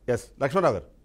Yes Lakshmanarao గారు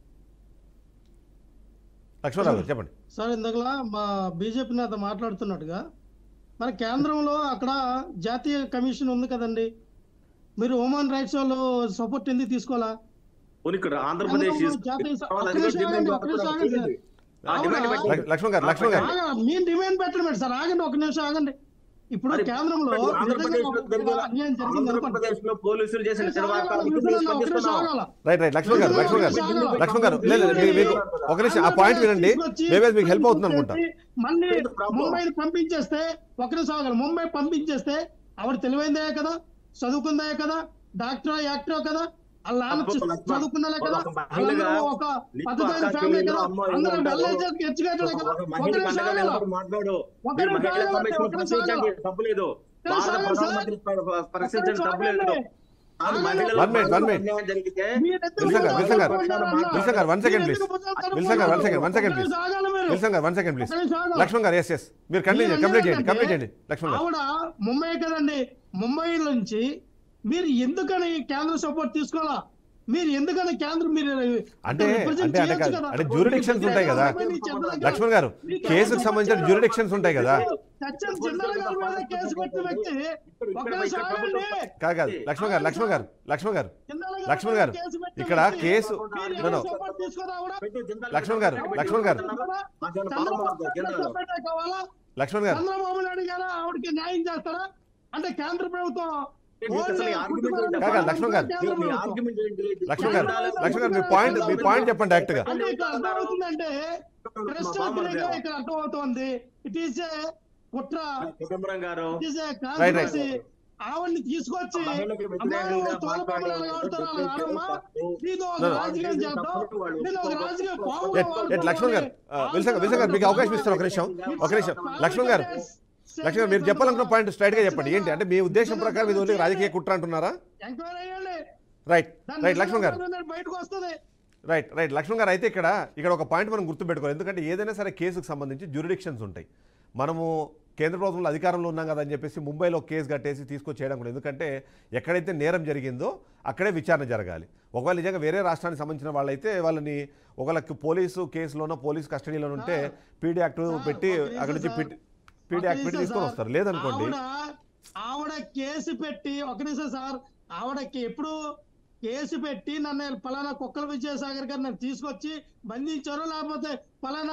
లక్ష్మణరావు గారు చెప్పండి సార్ ఇందాకలా మా బీజేపీ నేత మాట్లాడుతున్నట్టుగా మన కేంద్రంలో అక్కడ జాతీయ కమిషన్ ఉంది కదండి మీరు హ్యూమన్ రైట్స్ వాళ్ళు సపోర్ట్ ఎందుకు తీసుకోవాలా పోనీ ఇక్కడ ఆంధ్రప్రదేశ్ కేంద్రంలో జాతీయ స- ఒక్క నిమిషం ఆగండి, ఒక్క నిమిషం ఆగండి సార్. ఆ డిమాండ్ అవునా? పెట్టండి. లక్- లక్ష్మణ్ గారు లక్ష్మణ్ గారు ఆగ- మీరు డిమాండ్ పెట్టండి సార్ ఆగండి ఒక నిమిషం ఆగండి ఇప్పుడు మరి కేంద్రంలో ఆంధ్రప్రదేశ్ నిజంగా లో ఒక జరిగిన- అన్యాయం జరిగింది అనుకోండి. ఆంధ్రప్రదేశ్ లో పోలీసులు చేసిన ఒక నిమిషం చర్వాకాలు ఆగండి, ఒక నిమిషం స్పందిస్తున్నాం ఆగాల. రైట్ రైట్ లక్ష్మణ్ గారు లక్ష్మణ్ గారు లక్ష్మణ్ గారు లేదు లేదు, మీ- మీకు ఒక నిమిషం ఆ పాయింట్ వినండి మేబీ మీకు హెల్ప్ అవుతుంది అనుకుంటా మళ్ళీ లేదు problem. ముంబైని పంపించేస్తే ఒక నిమిషం ఆగండి ముంబై పంపించేస్తే ఆవిడ తెలివైందే కదా చదువుకుందే కదా డాక్టర్ యాక్టర్ కదా వాళ్ళ నాన్న తప్పు, చ- తప్పు. చదువుకున్నలే కదా ఒక మహిళగా వాళ్ళందరూ ఒక నీకు పద్ధతైన అక్క ఫ్యామిలీ చెల్లెలు కదా అమ్మ అందరూ ఎవరు వెల్ ఉంటారు? ఎడ్యుకేటెడ్ కదా ఒక ఒక మహిళ నిమిషం పండగ ఆగాల. నిలబడి మాట్లాడు ఒక మీరు నిమిషం మహిళా ఆగాలి, కమిషన్ ఒక నిమిషం ప్రశ్నించండి ఆగాలి. తప్పు లేదు ఒక నిమిషం భారత ఆగాలి, సార్. ప్రధానమంత్రి ప్ర- ప్రశ్నించండి ఒక తప్పు నిమిషం లేదు ఆగాలి. కానీ ఆగాలి. మహిళలకు One minute, one minute. అన్యాయం జరిగితే మీరెందుకు విల్సన్ గారు, విల్సన్ గారు. భుజాలు Wilson garu, one second, please. మీరెందుకు భుజాలు Wilson garu, one second, one second, ఒక నిమిషం please. ఆగాలి మీరు. విల్సన్ గారు వన్ సెకండ్ ప్లీజ్ ఒక నిమిషం ఆగాలి. లక్ష్మణ్ గారు ఎస్ ఎస్ మీరు కంప్లీట్ చేయండి కంప్లీట్ చేయండి కంప్లీట్ చేయండి లక్ష్మణ్ గారు ఆవిడ ముంబై కదండి ముంబై నుంచి మీరు ఎందుకని కేంద్ర సపోర్ట్ తీసుకోవాలా మీరు ఎందుకని కేంద్రం మీరు అంటే represent అంటే అంటే చేయొచ్చు కాదు. కదా. అంటే జ్యూరిడిక్షన్స్ ఉంటాయి కదా మీ చెంత దగ్గర లక్ష్మణ్ గారు కేసుకు సంబంధించిన జ్యూరిడిక్షన్స్ ఉంటాయి కదా సత్యం చిన్నల గారి మీద కేసు పెట్టిన వ్యక్తి ఒకే సాగండి. కాదు కాదు లక్ష్మణ్ గారు లక్ష్మణ్ గారు లక్ష్మణ్ గారు చిన్నల గారి లక్ష్మణ్ మీద గారు, కేసు పెట్టిన ఇక్కడ వ్యక్తి కేసు- మీరు No, no. ఎందుకు support తీసుకోదా ఆవిడ? పెట్టు, జిందాల్ లక్ష్మణ్ గారు, పెట్టు, లక్ష్మణ్ గారు. మాకేమైనా చంద్రబాబు పాపం ఉందా? నాయుడు జిందాల్. separate కావాలా లక్ష్మణ్ గారు చంద్రబాబు నాయుడు గారు ఆవిడకి న్యాయం చేస్తారా అంటే కేంద్ర ప్రభుత్వం మీకు అసలు ఈ argument ఏంటి? కాదు, లక్ష్మణ్ గారు. కేంద్ర మీ ప్రభుత్వం. argument ఏంటి? లక్ష్మణ్ గారు జిందాల్ లక్ష్మణ్ గారు మీ పాయింట్ మీ పాయింట్ చెప్పండి డైరెక్ట్ గా అంటే ఇక్కడ అర్థమవుతుందంటే కృష్ణాగ్రహిగా ఇక్కడ అర్థమవుతోంది ఇట్ ఈస్ ఏ కుట్ర Chidambaram garu it is a Right, right. Conspiracy ఆవిడ్ని తీసుకొచ్చి మహిళలకు అమ్మా నువ్వు వ్యతిరేకంగా తోలపాపడాలు మాట్లాడే ఆడుతున్నావు నానమ్మ నీతో ఒక No, no. రాజకీయం చేద్దాం నేను ఒక రాజకీయ పావుగా ఎట్ ఎట్ లక్ష్మణ్ గారు ఆ, విల్సన్ గారు విల్సన్ గారు మీకు అవకాశం ఇస్తాను ఒక నిమిషం ఒక నిమిషం లక్ష్మణ్ గారు లక్ష్మణ్ గారు మీరు చెప్పాలనుకున్న పాయింట్ స్ట్రైట్ గా చెప్పండి ఏంటి అంటే మీ ఉద్దేశం ప్రకారం ఇది ఓన్లీ రాజకీయ కుట్ర అంటున్నారా ఎంక్వైరీ అయ్యండి రైట్ దాని రైట్ లక్ష్మణ్ గారు నిజాలు బయటకు వస్తుంది రైట్ రైట్ లక్ష్మణ్ గారు అయితే ఇక్కడ ఇక్కడ ఒక పాయింట్ మనం గుర్తుపెట్టుకోవాలి ఎందుకంటే ఏదైనా సరే కేసుకు సంబంధించి జ్యూరిడిక్షన్స్ ఉంటాయి మనము కేంద్ర ప్రభుత్వంలో అధికారంలో ఉన్నాం కదా అని చెప్పేసి ముంబైలో ఒక కేసు కట్టేసి తీసుకొచ్చి చేయడం కూడా ఎందుకంటే ఎక్కడైతే నేరం జరిగిందో అక్కడే విచారణ జరగాలి ఒకవేళ నిజంగా వేరే రాష్ట్రానికి సంబంధించిన వాళ్ళైతే వాళ్ళని ఒకళ్ళకి పోలీసు కేసులోనో పోలీసు కస్టడీలో ఉంటే పీడీ యాక్ట్ పెట్టి ఒక నిమిషం అక్కడ నుంచి సార్. పీడీ యాక్ట్ పెట్టి ఒక తీసుకొని నిమిషం వస్తారు లేదనుకోండి ఆవిడ ఆవిడ కేసు పెట్టి ఒక నిమిషం సార్ ఆవిడకి ఎప్పుడు కేసు పెట్టి నన్ను పలానా కుక్కల విజయసాగర్ గారు నన్ను తీసుకొచ్చి బంధించారు లేకపోతే పలానా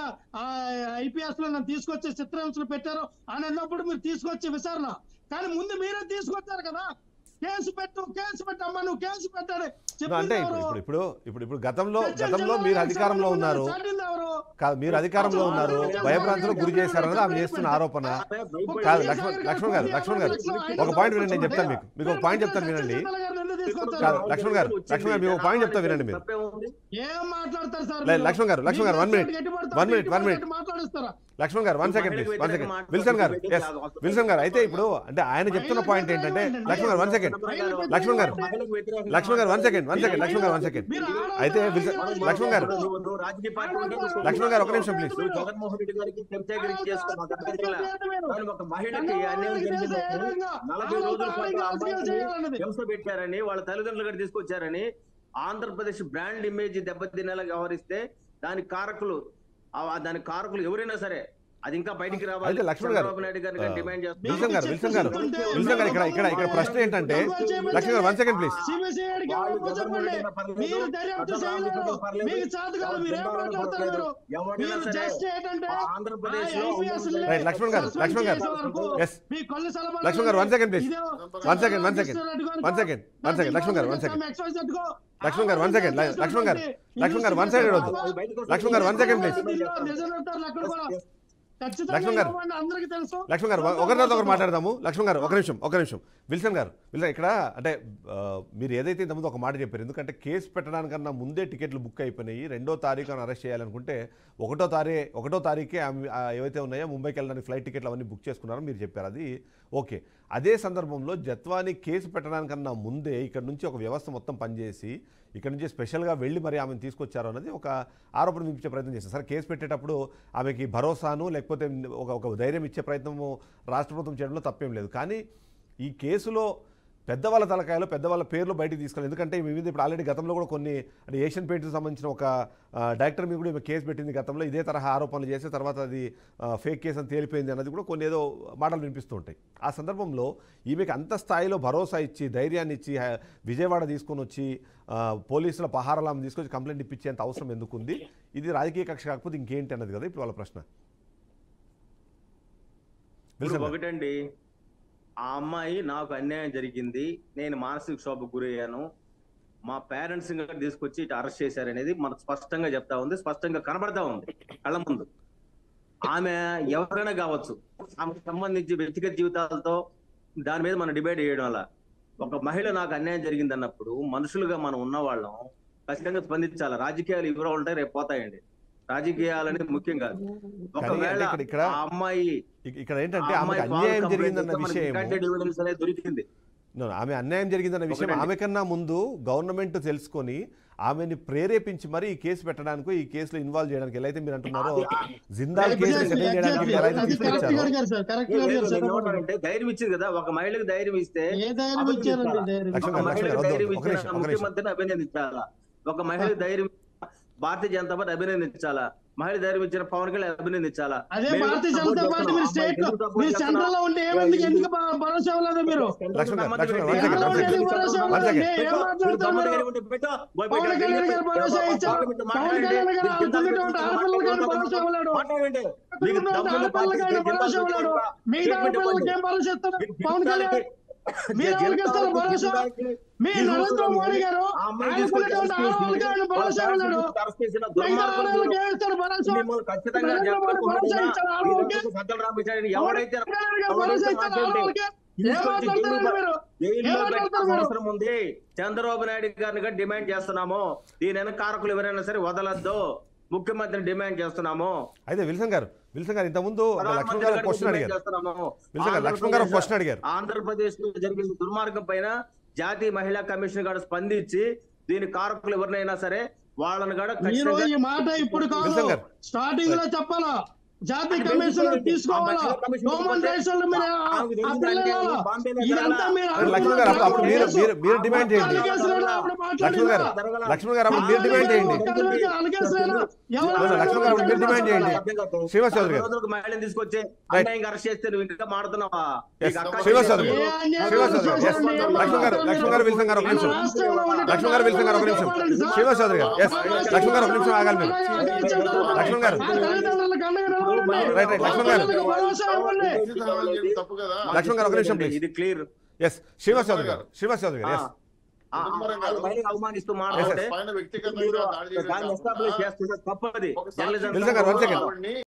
ఐపీఎస్ లో నన్ను తీసుకొచ్చి చిత్రహింసలు పెట్టారు అని అన్నప్పుడు మీరు తీసుకొచ్చి విచారణ కానీ ముందు మీరే తీసుకొచ్చారు కదా కేసు పెట్టు కేసు పెట్టు అమ్మా నువ్వు కేసు పెట్టాడు అంటే ఇప్పుడు ఇప్పుడు ఇప్పుడు ఇప్పుడు ఇప్పుడు గతంలో గతంలో మీరు అధికారంలో ఉన్నారు కాదు మీరు అధికారంలో ఉన్నారు భయభ్రాంతులకు గురి చేశారన్నది ఆమె చేస్తున్న ఆరోపణ కాదు లక్ష్మణ్ లక్ష్మణ్ గారు లక్ష్మణ్ గారు ఒక పాయింట్ వినండి నేను చెప్తాను మీకు మీకు ఒక పాయింట్ చెప్తాను వినండి కాదు, లక్ష్మణ్ గారు, లక్ష్మణ్ గారు, మీకు ఒక point చెప్తా వినండి మీరు. ఏం మాట్లాడతారు సార్ లేదు, Laxman garu, Laxman garu, one minute, one minute, one minute. మాట్లాడిస్తారా Laxman garu one second please one second Wilson garu yes Wilson garu అయితే ఇప్పుడు అంటే ఆయన చెప్తున్న పాయింట్ ఏంటంటే Laxman garu one second Laxman garu Laxman garu one second one second Laxman garu one second అయితే విల్సన్ లక్ష్మణ్ గారు లక్ష్మణ్ గారు ఒక నిమిషం ప్లీజ్ నువ్వు జగన్మోహన్ రెడ్డి గారికి చెంచాగిరి చేసుకో మాకు అభ్యంతరం లేదు. కానీ ఒక మహిళకి అన్యాయం జరిగిందని నలభై రోజుల పాటు ఆ అమ్మాయికి హింస పెట్టారని వాళ్ళ తల్లిదండ్రులు కూడా తీసుకొచ్చారని ఆంధ్రప్రదేశ్ బ్రాండ్ ఇమేజ్ దెబ్బతినేలా వ్యవహరిస్తే దాని కారకులు ఆ- దాని కారకులు ఎవరైనా సరే అది ఇంకా బయటికి రావాలి అయితే లక్ష్మణ్ గారు, చంద్రబాబు నాయుడు గారిని ఆ, డిమాండ్ చేస్తున్నారు విల్సన్ గారు విల్సన్ గారు విల్సన్ గారు ఇక్కడ ఇక్కడ ఇక్కడ ప్రశ్న ఏంటంటే Laxman garu one second please సిబిసిఐడికి వాళ్ళు ఎవరు చెప్పండి జగన్మోహన్ రెడ్డి పర్లేదు, మీరు దర్యాప్తు చంద్రబాబు చేయలేరు నాయుడు పర్లేదు, మీకు చేత కాదు మీరు ఏం జగన్మోహన్ రెడ్డి మాట్లాడతారు మీరు ఎవరైనా మీరు సరే జస్ట్ ఏంటంటే ఆ ఆంధ్రప్రదేశ్లో ఆ IPS లే రైట్, లక్ష్మణ్ గారు, సస్పెండ్ లక్ష్మణ్ గారు. చేసే వరకు Yes. మీ కళ్ళు సలమాలు Laxman garu, one second, please. ఇదో One second, one second. One second, one second. Laxman garu, one second. XYZ గో. Laxman garu, one second. Laxman garu, Laxman garu, one side వద్దు. Laxman garu, one second, please. నిజం అంటారు అక్కడ కూడా ఖచ్చితంగా లక్ష్మణ్ గారు. ఇవ్వమని అందరికీ తెలుసు లక్ష్మణ్ గారు ఒకరి తర్వాత ఒకరు మాట్లాడదాము లక్ష్మణ్ గారు ఒక నిమిషం ఒక నిమిషం విల్సన్ గారు విల్సన్ ఇక్కడ అంటే ఆ, మీరు ఏదైతే ఇంతకుముందు ఒక మాట చెప్పారు ఎందుకంటే కేసు పెట్టడానికన్నా ముందే టికెట్లు బుక్ అయిపోయినాయి రెండో తారీఖు అని అరెస్ట్ చేయాలనుకుంటే ఒకటో తారీ ఒకటో తారీఖే ఆమె- ఆ, ఏవైతే ఉన్నాయో ముంబైకి వెళ్ళడానికి ఫ్లైట్ టికెట్లు అవన్నీ బుక్ చేసుకున్నారో మీరు చెప్పారు అది ఓకే అదే సందర్భంలో జత్వాని కేసు పెట్టడానికన్నా ముందే ఇక్కడ నుంచి ఒక వ్యవస్థ మొత్తం పనిచేసి ఇక్కడ నుంచి స్పెషల్గా వెళ్ళి మరి ఆమెను తీసుకొచ్చారు అన్నది ఒక ఆరోపణ వినిపించే ప్రయత్నం చేశారు సరే కేసు పెట్టేటప్పుడు ఆమెకి భరోసాను లేకపోతే ఒక ఒక ధైర్యం ఇచ్చే ప్రయత్నము రాష్ట్ర ప్రభుత్వం చేయడంలో తప్పేం లేదు కానీ ఈ కేసులో పెద్దవాళ్ళ తలకాయలో పెద్దవాళ్ళ పేర్లు బయటికి తీసుకెళ్ళి ఎందుకంటే మీ మీద ఇప్పుడు ఆల్రెడీ గతంలో కూడా కొన్ని అంటే ఏషియన్ పెయింట్కి సంబంధించిన ఒక ఆ, డైరెక్టర్ మీద కూడా ఈమె కేసు పెట్టింది గతంలో ఇదే తరహా ఆరోపణలు చేసి తర్వాత అది ఆ, ఫేక్ కేసు అని తేలిపోయింది అన్నది కూడా కొన్ని ఏదో మాటలు వినిపిస్తూ ఉంటాయి ఆ సందర్భంలో ఈమెకి అంత స్థాయిలో భరోసా ఇచ్చి ధైర్యాన్ని ఇచ్చి హా- విజయవాడ తీసుకొని వచ్చి ఆ, పోలీసుల పహారాలం తీసుకొచ్చి కంప్లైంట్ ఇప్పించేంత అవసరం ఎందుకుంది ఇది రాజకీయ కక్ష కాకపోతే ఇంకేంటి అన్నది కదా ఇప్పుడు వాళ్ళ ప్రశ్న ఇప్పుడు విల్సన్ గారు. ఒకటండి ఆ అమ్మాయి నాకు అన్యాయం జరిగింది నేను మానసిక క్షోభకు గురయ్యాను మా పేరెంట్స్ తీసుకొచ్చి ఇటు అరెస్ట్ చేశారనేది మనకు స్పష్టంగా చెప్తా ఉంది స్పష్టంగా కనబడతా ఉంది కళ్ళ ముందు ఆమె ఎవరైనా కావచ్చు ఆమెకు సంబంధించి వ్యక్తిగత జీవితాలతో దాని మీద మనం డిబేట్ చేయడం వల్ల ఒక మహిళ నాకు అన్యాయం జరిగింది అన్నప్పుడు మనుషులుగా మనం ఉన్నవాళ్ళం ఖచ్చితంగా స్పందించాలి రాజకీయాలు ఇవ్వడం ఉంటాయి రేపు పోతాయండి రాజకీయాలు అనేది ముఖ్యం కాదు ఒకవేళ ఇక్కడ- ఇక్కడ ఆ అమ్మాయి ఇక- ఇక్కడ ఏంటంటే ఆ ఆమెకు అమ్మాయి అన్యాయం ఫాల్స్ జరిగిందన్న కంప్లైంట్ చేస్తే విషయం మనకి రికార్డెడ్ ఎవిడెన్స్ అనేది దొరికింది No, no, ఆమె అన్యాయం జరిగిందన్న విషయం ఒకటండి. ఆమె కన్నా ముందు గవర్నమెంట్ తెలుసుకొని ఆమెని ప్రేరేపించి మరి ఈ కేసు పెట్టడానికి ఈ కేసులో ఇన్వాల్వ్ చేయడానికి ఎలా అయితే మీరు అంటున్నారో అది- జిందాల్ కేసు Exactly, సెటిల్ చేయడానికి exactly. ఎలా అయితే అది కరెక్ట్ తీసుకొచ్చారో అడిగారు సార్ కరెక్ట్ లేదు, అడిగారు సార్ నేను ఏమంటానంటే ధైర్యం ఇచ్చింది కదా ఒక మహిళకి ధైర్యం ఇస్తే ఏ ధైర్యం ఇచ్చారండి ధైర్యం లక్ష్మణ్ ఒక గారు, లక్ష్మణ్ మహిళకి గారు, వద్దు, ధైర్యం ఒక నిమిషం, ఇచ్చిన ఒక నిమిషం. ముఖ్యమంత్రిని అభినందించాలా ఒక మహిళకి ధైర్యం భారతీయ జనతా పార్టీ అభినందించాలా మహిళ ధైర్యం ఇచ్చిన పవన్ కళ్యాణ్ అభినందించాలా అదే మేము భారతీయ support జనతా పార్టీ మీరు చేస్తున్నాం. స్టేట్ ఎందుకు support మీరు చేస్తున్నాం? సెంట్రల్ లో ఉంటే ఏమందుకు ఎందుకు భ- భరోసా ఇవ్వలేదు మీరు Laxman garu, Laxman garu, one one second, central లో one ఉంటే second. ఎందుకు భరోసా One ఇవ్వలేదండి? second. ఏం మాట్లాడుతున్నారు మీరు? పవన్ కళ్యాణ్ గారు భరోసా ఇచ్చారు పవన్ కళ్యాణ్ గారు అనుకున్నటువంటి ఆడపిల్లలకి ఆయన భరోసా ఇవ్వలేడు అనుకున్నటువంటి ఆడపిల్లలకి ఆయన భరోసా ఇవ్వలేడు మిగతా ఆడపిల్లలకి ఏం భరోసా ఇస్తారు పవన్ కళ్యాణ్ మీరు ఎవరికి ఇస్తారు భరోసా మీ నరేంద్ర మోడీ గారు ఆయనకున్నటువంటి ఆడవాళ్ళకి ఆయన భరోసా ఇవ్వలేడు మిగతా ఆడవాళ్ళకి ఏం ఇస్తారు భరోసా నరేంద్ర మోడీ భరోసా ఇచ్చారు ఆడవాళ్ళకి ఎవడైతే పవన్ కళ్యాణ్ గారు భరోసా ఇచ్చారు ఆడవాళ్ళకి ఏం మాట్లాడతారు మీరు జైల్లో ఏం మాట్లాడతారు పెట్టాల్సిన మీరు? అవసరం ఉంది చంద్రబాబు నాయుడు గారిని కూడా డిమాండ్ చేస్తున్నాము దీని వెనక కారకులు ఎవరైనా సరే వదలద్దు ముఖ్యమంత్రిని డిమాండ్ చేస్తున్నాము అయితే విల్సన్ గారు విల్సన్ గారు ఇంతకుముందు ఒక లక్ష్మణ్ ప్రధానమంత్రి గారు గారికి క్వశ్చన్ డిమాండ్ అడిగారు చేస్తున్నాము. విల్సన్ గారు లక్ష్మణ్ గారు ఒక క్వశ్చన్ అడిగారు ఆంధ్రప్రదేశ్ లో జరిగిన దుర్మార్గం పైన జాతీయ మహిళా కమిషన్ గారు స్పందించి దీని కారకులు ఎవరినైనా సరే వాళ్ళని కూడా మీరు ఖచ్చితంగా ఈ మాట ఇప్పుడు కాదు విల్సన్ గారు. స్టార్టింగ్ లో చెప్పాలా జాతీయ కమిషన్ తీసుకోవాలా హ్యూమన్ రైట్స్ వాళ్ళు మీరు ఆ- ఆ పిల్లలు వెళ్ళాలా? ఇదంతా మీరు అరే లక్ష్మణ్ గారు అప్పుడు- అప్పుడు మీరు మీరు మీరు డిమాండ్ చేయండి అలిగేసినారా? అప్పుడు లక్ష్మణ్ గారు మాట్లాడినా? లక్ష్మణ్ గారు అప్పుడు మీరు డిమాండ్ చేయండి అలిగేసినారా? ఎవరు అవును, లక్ష్మణ్ గారు అప్పుడు మీరు డిమాండ్ చేయండి శ్రీనివాస్ చౌదరి గారు. రోజులకు మహిళని తీసుకొచ్చి Right. అన్యాయంగా అరెస్ట్ చేస్తే నువ్వు ఇంకా మాడుతున్నావా Yes. నీకు అక్క శ్రీనివాస్ చౌదరి చెల్లెలు- గారు. ఏ అన్యాయం శ్రీనివాస్ చౌదరి గారు. Yes. చేశారండి? లక్ష్మణ్ గారు లక్ష్మణ్ గారు విల్సన్ గారు ఒక నిమిషం మన రాష్ట్రంలో ఉండే లక్ష్మణ్ గారు విల్సన్ గారు ఒక నిమిషం శ్రీనివాస్ చౌదరి గారు ఎస్ లక్ష్మణ్ గారు ఒక నిమిషం ఆగాలి మీరు లక్ష్మణ్ గారు. ఆ తల్లిదండ్రులకు అండగా నిలబడండి. రైట్, రైట్, లక్ష్మణ్ గారు. వాళ్ళకి భరోసా ఇవ్వండి. తప్పు కదా లక్ష్మణ్ గారు ఒక నిమిషం ప్లీజ్ ఇది క్లియర్ ఎస్ శ్రీనివాస్ చౌదరి గారు శ్రీనివాస్ చౌదరి గారు ఎస్ అవమానిస్తూ మాట్లాడితే పైన మీరు వ్యక్తిగతంగా దాడి చేయడం దాన్ని ఎస్టాబ్లిష్ చేస్తున్న తప్పది ఒక Sakshi journalism Wilson garu, one second. ఆవిడ్ని